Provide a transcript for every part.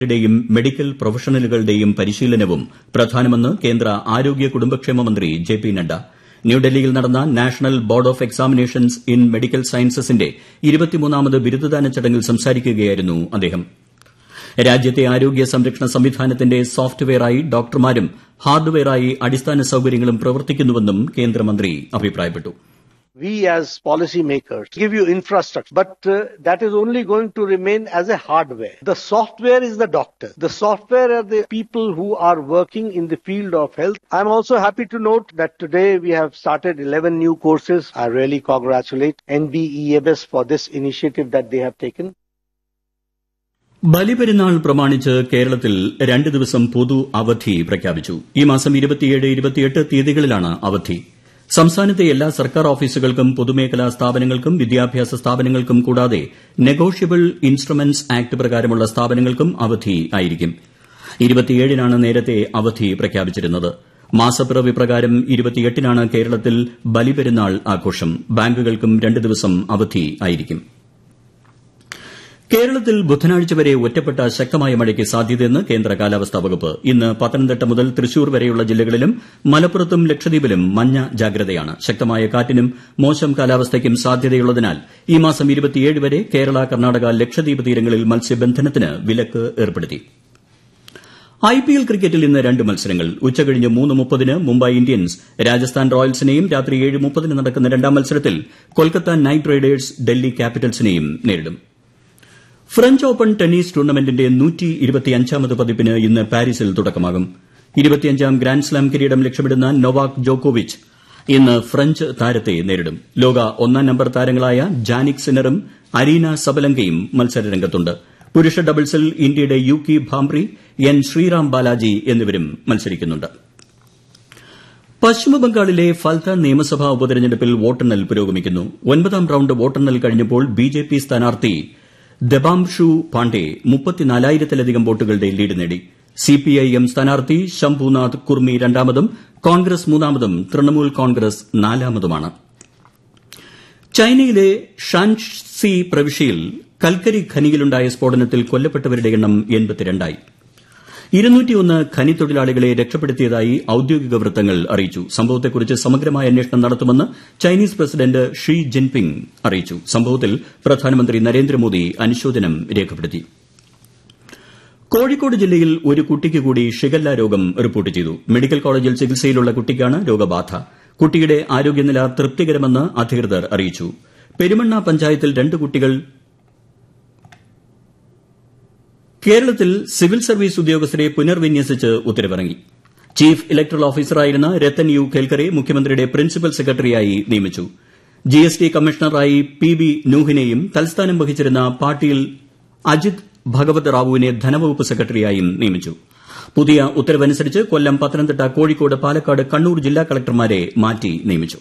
ടെയും മെഡിക്കൽ പ്രൊഫഷണലുകളുടെയും പരിശീലനവും പ്രധാനമെന്ന് കേന്ദ്ര ആരോഗ്യ കുടുംബക്ഷേമ മന്ത്രി ജെ പി നദ്ദ ന്യൂഡൽഹിയിൽ നടന്ന national board of examinations in medical സയൻസസിന്റെ ഇരുപത്തിമൂന്നാമത് ബിരുദദാന ചടങ്ങിൽ സംസാരിക്കുകയായിരുന്നു അദ്ദേഹം രാജ്യത്തെ ആരോഗ്യ സംരക്ഷണ സംവിധാനത്തിന്റെ സോഫ്റ്റ്വെയറായി ഡോക്ടർമാരും ഹാർഡ്വെയറായി അടിസ്ഥാന സൌകര്യങ്ങളും പ്രവർത്തിക്കുന്നുവെന്നും കേന്ദ്രമന്ത്രി അഭിപ്രായപ്പെട്ടു We as policymakers give you infrastructure, but uh, that is only going to remain as a hardware. The software is the doctor. The software are the people who are working in the field of health. I'm also happy to note that today we have started 11 new courses. I really congratulate NBEMS for this initiative that they have taken. Baliperunnal പ്രമാണിച്ച് കേരളത്തിൽ രണ്ട് ദിവസം പൊതു അവധി പ്രഖ്യാപിച്ചു ഈ മാസം തീയതികളിലാണ് അവധി സംസ്ഥാനത്തെ എല്ലാ സർക്കാർ ഓഫീസുകൾക്കും പൊതുമേഖലാ സ്ഥാപനങ്ങൾക്കും വിദ്യാഭ്യാസ സ്ഥാപനങ്ങൾക്കും കൂടാതെ നെഗോഷ്യബിൾ ഇൻസ്ട്രുമെന്റ്സ് ആക്ട് പ്രകാരമുള്ള സ്ഥാപനങ്ങൾക്കും അവധി ആയിരിക്കും ഇരുപത്തിയേഴിനാണ് നേരത്തെ അവധി പ്രഖ്യാപിച്ചിരുന്നത് മാസപ്പിറവി പ്രകാരം ഇരുപത്തിയെട്ടിനാണ് കേരളത്തിൽ ബലിപെരുന്നാൾ ആഘോഷം ബാങ്കുകൾക്കും രണ്ട് ദിവസം അവധി ആയിരിക്കും കേരളത്തിൽ ബുധനാഴ്ച വരെ ഒറ്റപ്പെട്ട ശക്തമായ മഴയ്ക്ക് സാധ്യതയെന്ന് കേന്ദ്ര കാലാവസ്ഥാ വകുപ്പ് ഇന്ന് പത്തനംതിട്ട മുതൽ തൃശൂർ വരെയുള്ള ജില്ലകളിലും മലപ്പുറത്തും ലക്ഷദ്വീപിലും മഞ്ഞ ജാഗ്രതയാണ് ശക്തമായ കാറ്റിനും മോശം കാലാവസ്ഥയ്ക്കും സാധ്യതയുള്ളതിനാൽ ഈ മാസം വരെ കേരള കർണാടക ലക്ഷദ്വീപ് തീരങ്ങളിൽ മത്സ്യബന്ധനത്തിന് വിലക്ക് ഏർപ്പെടുത്തി ഐപിഎൽ ക്രിക്കറ്റിൽ ഇന്ന് രണ്ട് മത്സരങ്ങൾ ഉച്ചകഴിഞ്ഞ് മൂന്ന് മുപ്പതിന് മുംബൈ ഇന്ത്യൻസ് രാജസ്ഥാൻ റോയൽസിനെയും രാത്രി ഏഴ് മുപ്പതിന് നടക്കുന്ന രണ്ടാം മത്സരത്തിൽ കൊൽക്കത്ത നൈറ്റ് റൈഡേഴ്സ് ഡൽഹി ക്യാപിറ്റൽസിനെയും നേരിടും ഫ്രഞ്ച് ഓപ്പൺ ടെന്നീസ് ടൂർണമെന്റിന്റെ നൂറ്റിയിരുപത്തിയഞ്ചാമത് പതിപ്പിന് ഇന്ന് പാരീസിൽ തുടക്കമാകും ഇരുപത്തിയഞ്ചാം ഗ്രാൻഡ്സ്ലാം കിരീടം ലക്ഷ്യമിടുന്ന നൊവാക് ജോക്കോവിച്ച് ഇന്ന് ഫ്രഞ്ച് താരത്തെ നേരിടും ലോക ഒന്നാം നമ്പർ താരങ്ങളായ ജാനിക് സിന്നറും അരീന സബലങ്കയും മത്സരരംഗത്തുണ്ട് പുരുഷ ഡബിൾസിൽ ഇന്ത്യയുടെ യൂക്കി ഭാംബ്രി എൻ ശ്രീറാം ബാലാജി എന്നിവരും മത്സരിക്കുന്നുണ്ട് പശ്ചിമബംഗാളിലെ ഫൽത്ത നിയമസഭാ ഉപതെരഞ്ഞെടുപ്പിൽ വോട്ടെണ്ണൽ പുരോഗമിക്കുന്നു ഒൻപതാം റൌണ്ട് വോട്ടെണ്ണൽ കഴിഞ്ഞപ്പോൾ ബിജെപി സ്ഥാനാർത്ഥി ദബാംഷു പാണ്ഡെ മുപ്പത്തിനാലായിരത്തിലധികം വോട്ടുകളുടെ ലീഡ് നേടി സിപിഐഎം സ്ഥാനാർത്ഥി ശംഭുനാഥ് കുർമി രണ്ടാമതും കോൺഗ്രസ് മൂന്നാമതും തൃണമൂൽ കോൺഗ്രസ് നാലാമതുമാണ് ചൈനയിലെ ഷാൻസി പ്രവിശ്യയിൽ കൽക്കരി ഖനിയിലുണ്ടായ സ്ഫോടനത്തിൽ കൊല്ലപ്പെട്ടവരുടെ എണ്ണം എൺപത്തിരണ്ടായി ഇരുന്നൂറ്റിയൊന്ന് ഖനി തൊഴിലാളികളെ രക്ഷപ്പെടുത്തിയതായി ഔദ്യോഗിക വൃത്തങ്ങൾ അറിയിച്ചു സംഭവത്തെക്കുറിച്ച് സമഗ്രമായ അന്വേഷണം നടത്തുമെന്ന് ചൈനീസ് പ്രസിഡന്റ് ഷീ ജിൻപിങ് അറിയിച്ചു സംഭവത്തിൽ പ്രധാനമന്ത്രി നരേന്ദ്രമോദി അനുശോചനം രേഖപ്പെടുത്തി കോഴിക്കോട് ജില്ലയിൽ ഒരു കുട്ടിക്ക് കൂടി ഷിഗല്ല രോഗം റിപ്പോർട്ട് ചെയ്തു മെഡിക്കൽ കോളേജിൽ ചികിത്സയിലുള്ള കുട്ടിക്കാണ് രോഗബാധ കുട്ടിയുടെ ആരോഗ്യനില തൃപ്തികരമെന്ന് അധികൃതർ അറിയിച്ചു പെരുമണ്ണ പഞ്ചായത്തിൽ രണ്ട് കുട്ടികൾ കേരളത്തിൽ സിവിൽ സർവീസ് ഉദ്യോഗസ്ഥരെ പുനർവിന്യസിച്ച് ഉത്തരവിറങ്ങി ചീഫ് ഇലക്ടറൽ ഓഫീസറായിരുന്ന രത്തൻ യു ഖേൽക്കറെ മുഖ്യമന്ത്രിയുടെ പ്രിൻസിപ്പൽ സെക്രട്ടറിയായി നിയമിച്ചു ജിഎസ്ടി കമ്മീഷണറായി പി ബി നൂഹിനെയും തൽസ്ഥാനം വഹിച്ചിരുന്ന പാട്ടീൽ അജിത് ഭഗവത് റാവുവിനെ ധനവകുപ്പ് സെക്രട്ടറിയായും നിയമിച്ചു പുതിയ ഉത്തരവനുസരിച്ച് കൊല്ലം പത്തനംതിട്ട കോഴിക്കോട് പാലക്കാട് കണ്ണൂർ ജില്ലാ കളക്ടർമാരെ മാറ്റി നിയമിച്ചു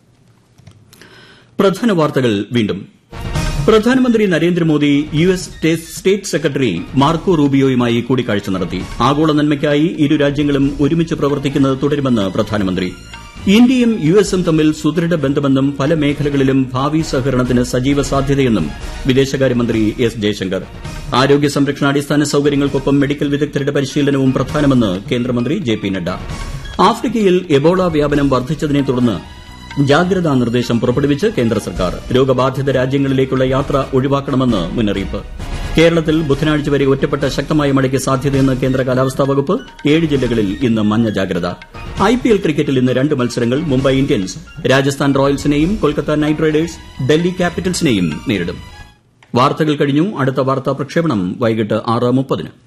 പ്രധാന വാർത്തകൾ വീണ്ടും പ്രധാനമന്ത്രി Narendra Modi U S state secretary Marco റൂബിയോയുമായി കൂടിക്കാഴ്ച നടത്തി ആഗോള നന്മയ്ക്കായി ഇരു രാജ്യങ്ങളും ഒരുമിച്ച് പ്രവർത്തിക്കുന്നത് തുടരുമെന്ന് പ്രധാനമന്ത്രി ഇന്ത്യയും യു എസും തമ്മിൽ സുദൃഢ ബന്ധമെന്നും പല മേഖലകളിലും ഭാവി സഹകരണത്തിന് സജീവ സാധ്യതയെന്നും വിദേശകാര്യമന്ത്രി എസ് ജയശങ്കർ ആരോഗ്യ സംരക്ഷണ അടിസ്ഥാന സൌകര്യങ്ങൾക്കൊപ്പം മെഡിക്കൽ വിദഗ്ധരുടെ പരിശീലനവും പ്രധാനമെന്ന് കേന്ദ്രമന്ത്രി ജെ പി നദ്ദ ആഫ്രിക്കയിൽ എബോള വ്യാപനം വർദ്ധിച്ചതിനെ തുടർന്ന് ജാഗ്രതാ നിർദ്ദേശം പുറപ്പെടുവിച്ച് കേന്ദ്ര സർക്കാർ രോഗബാധിത രാജ്യങ്ങളിലേക്കുള്ള യാത്ര ഒഴിവാക്കണമെന്ന് മുന്നറിയിപ്പ് കേരളത്തിൽ ബുധനാഴ്ച വരെ ഒറ്റപ്പെട്ട ശക്തമായ മഴയ്ക്ക് സാധ്യതയെന്ന് കേന്ദ്ര കാലാവസ്ഥാ വകുപ്പ് ഏഴ് ജില്ലകളിൽ ഇന്ന് മഞ്ഞ ജാഗ്രത ഐപിഎൽ ക്രിക്കറ്റിൽ ഇന്ന് രണ്ട് മത്സരങ്ങൾ മുംബൈ ഇന്ത്യൻസ് രാജസ്ഥാൻ റോയൽസിനെയും കൊൽക്കത്ത നൈറ്റ് റൈഡേഴ്സ് ഡൽഹി ക്യാപിറ്റൽസിനെയും നേരിടും വാർത്തകൾ കഴിഞ്ഞു അടുത്ത വാർത്താ പ്രക്ഷേപണം വൈകിട്ട് ആറ് മുപ്പതിന്